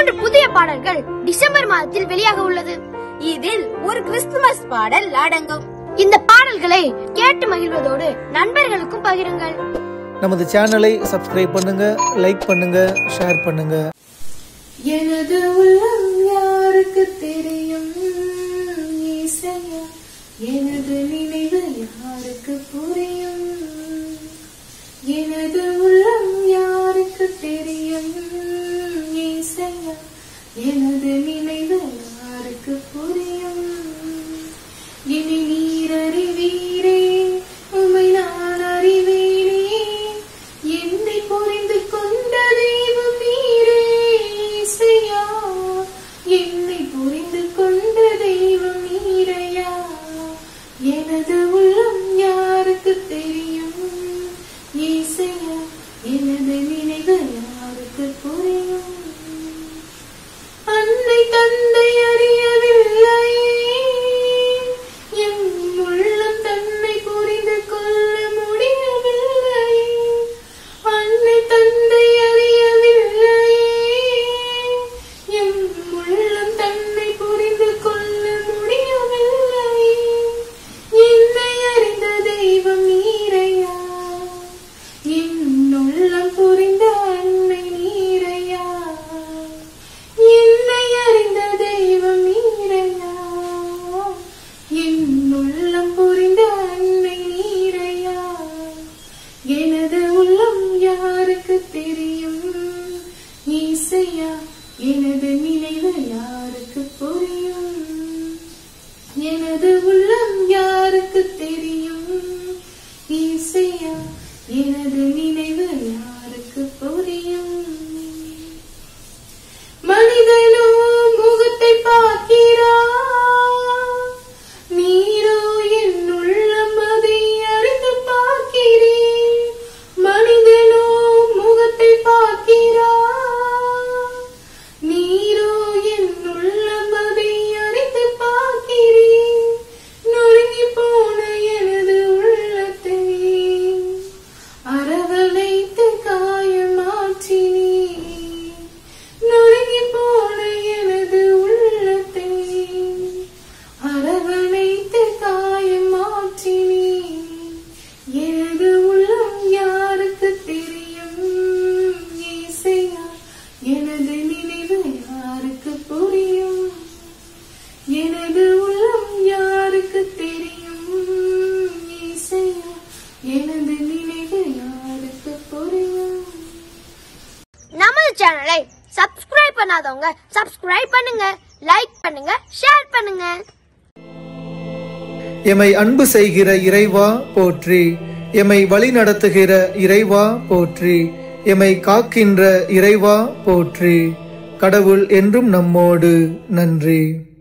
மூன்று புதிய பாடல்கள் டிசம்பர் மாதத்தில் வெளியாக உள்ளது இதில் ஒரு கிறிஸ்துமஸ் பாடல் அடங்கும் இந்த பாடல்களை கேட்டு மகிழ்வதோடு நண்பர்களுக்கும் பகிருங்கள் நமது சேனலை சப்ஸ்கிரைப் பண்ணுங்க லைக் பண்ணுங்க ஷேர் பண்ணுங்க எனது உள்ளம் யாருக்கு தெரியும் இசையா எனது நினைவு யாருக்கு புரியும் எனது உள்ளம் யாருக்கு தெரியும் இசையா எனது நினைவு யாருக்கு புரியும் இனி நீர் அறிவீரே உமை நான் அறிவேனே என்னை புரிந்து கொண்ட தெய்வம் நீரே இசையா என்னை புரிந்து கொண்ட தெய்வம் நீரையா எனது உள்ளம் யாருக்கு தெரியும் இசையா எனது நினைவு யாருக்கு புரியும் அன்னை தந்தை அறியவில்லையே என் உள்ளம் தன்னை புரிந்து கொள்ள முடியவில்லையே அன்னை தந்தை அறியவில்லையே என் உள்ளம் தன்னை புரிந்து கொள்ள முடியவில்லையே என்னை அறிந்த தெய்வம் நீரையா என் உள்ளம் புரிந்த அன்னை நீரையா என்னை அறிந்த தெய்வம் நீரையா என் உள்ளம் புரிந்த அன்னை நீரையா எனது உள்ளம் யாருக்கு தெரியும் இசையா எனது நினைவு யாருக்கு புரியும் எனது உள்ளம் யாருக்கு தெரியும் இசையா எனது நினைவு யாருக்கு புரியும் மனிதனோ முகத்தை பார்க்கிறா நீரோ என் உள்ளம் அதை அறிந்து பார்க்கிறேன் மனிதனோ முகத்தை பார்க்கிறா நீரோ என் உள்ளம் அதை அறிந்து பார்க்கிறேன் நொறுங்கி போன எனது உள்ளத்தை அரவணைத்து காயமாற்றினே நொறுங்கி போன எனது உள்ளத்தை அரவணைத்து காயமாற்றினே எனது உள்ளம் யாருக்கு தெரியும் இசையா எனது நினைவு யாருக்கு புரியும் எனது உள்ளம் யாருக்கு தெரியும் இசையா எனது நினைவு யாருக்கு புரியும் நமது சேனலை சப்ஸ்கிரைப் பண்ணாதவங்க சப்ஸ்கிரைப் பண்ணுங்க லைக் பண்ணுங்க ஷேர் பண்ணுங்க எமை அன்பு செய்கிற இறைவா போற்றி எமை வழி நடத்துகிற இறைவா போற்றி எமை காக்கின்ற இறைவா போற்றி கடவுள் என்றும் நம்மோடு நன்றி